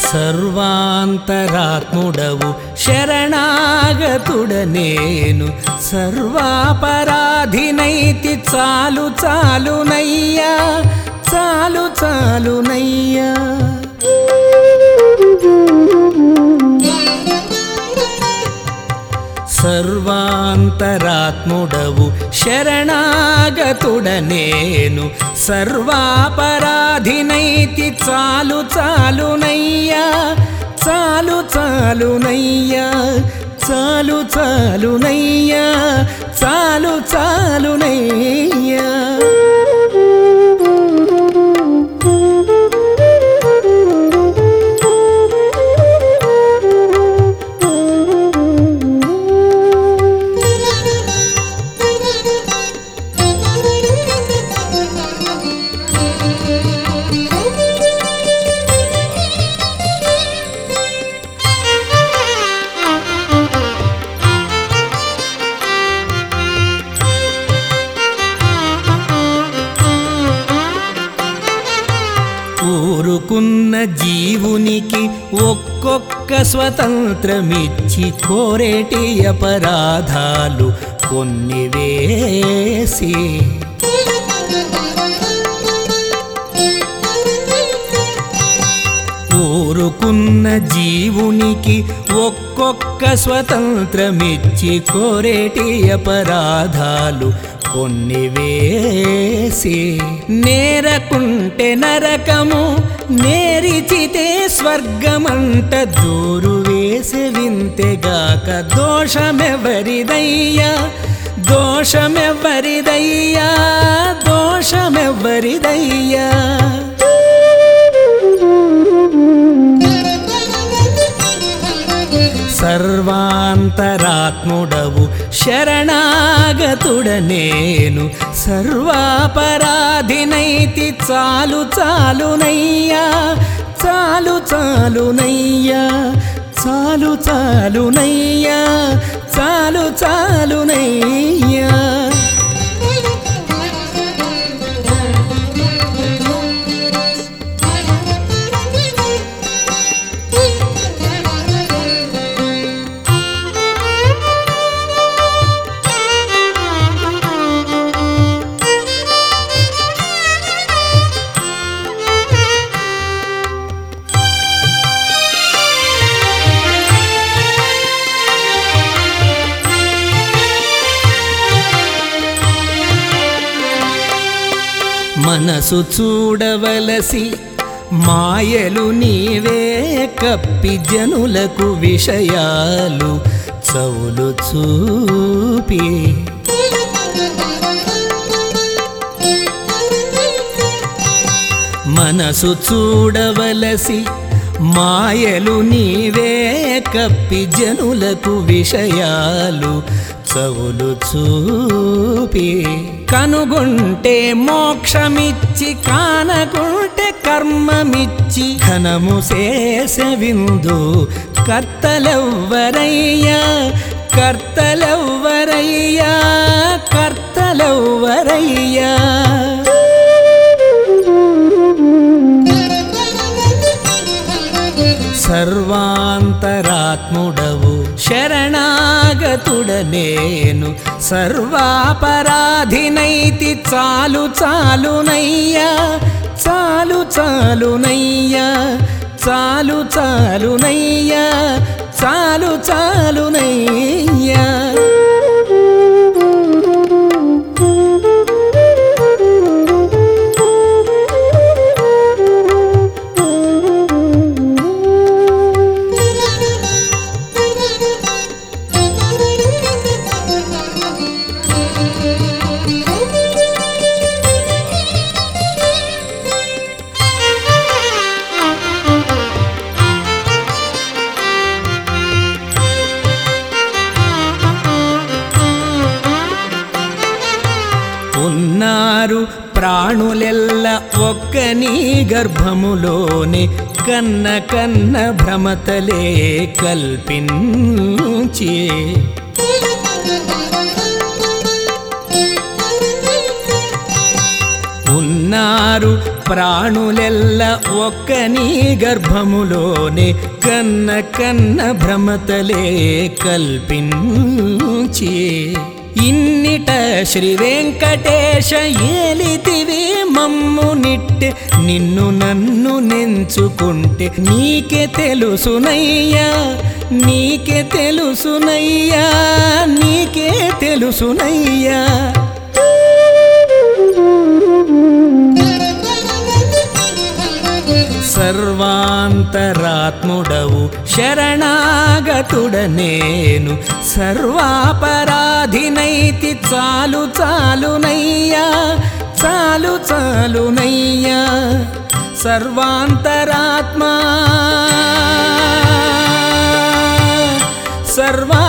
సర్వాంతరాత్ముడవు శరణాగతుడ నేను సర్వాపరాధినైతి చాలు చాలునయ్యా చాలు చాలునయ్యా సర్వాంతరాత్ముడవు శరణాగతుడ నేను సర్వాపరాధినైతి చాలు చాలునయ్యా చాలు చాలునయ్యా చాలు చాలునయ్యా చాలు చాలునయ్యా ఊరుకున్న జీవునికి ఒక్కొక్క స్వతంత్రమిచ్చి కోరేటి అపరాధాలు కొన్ని వేసి ఊరుకున్న జీవునికి ఒక్కొక్క స్వతంత్రమిచ్చి కోరేటి అపరాధాలు కొన్ని వేసి నేరకుంటే నరకము నేరిచితే స్వర్గమంట దూరు వేసి వింతెగాక దోషమెవరిదయ్యా దోషమెవరిదయ్యా దోషమెవరిదయ్యా సర్వాంతరాత్ముడవు శరణాగతుడ నేను సర్వాపరాధినైతి చాలు చాలునయ్యా చాలు చాలునయ్యా చాలు చాలునయ్యా చాలు చాలునయ్యా మనసు చూడవలసి మాయలు నీవే కప్పి జనులకు విషయాలు చవులు చూపి మనసు చూడవలసి మాయలు నీవే కప్పి జనులకు విషయాలు చవులు చూపి కనుగొంటే మోక్షమిచ్చి కానకుంటే కర్మమిచ్చి ఘనము శేష విందు కర్తలెవ్వరయ్యా కర్తలెవ్వరయ్యా కర్తలెవ్వరయ్యా సర్వాంతరాత్ముడవు శరణాగతుడ నేను సర్వాపరాధినైతి చాలు చాలునయ్యా చాలు చాలునయ్యా చాలు చాలునయ్యా చాలు చాలునయ్యా ఉన్నారు ప్రాణులెల్ల ఒక్క నీ గర్భములోనే కన్న కన్న భ్రమతలే కల్పించి ఉన్నారు ప్రాణులెల్ల ఒక్క నీ గర్భములోనే కన్న కన్న భ్రమతలే కల్పించి ఇన్నిట శ్రీ వెంకటేశ ఏలితివి మమ్ము నిట్టె నిన్ను నన్ను నెంచుకుంటే నీకే తెలుసునయ్యా నీకే తెలుసునయ్యా నీకే తెలుసునయ్యా సర్వాంతరాత్ముడవు శరణాగతుడ నేను సర్వాపరాధినైతి చాలు చాలునయ్యా చాలు చాలునయ్యా సర్వాంతరాత్మా సర్వా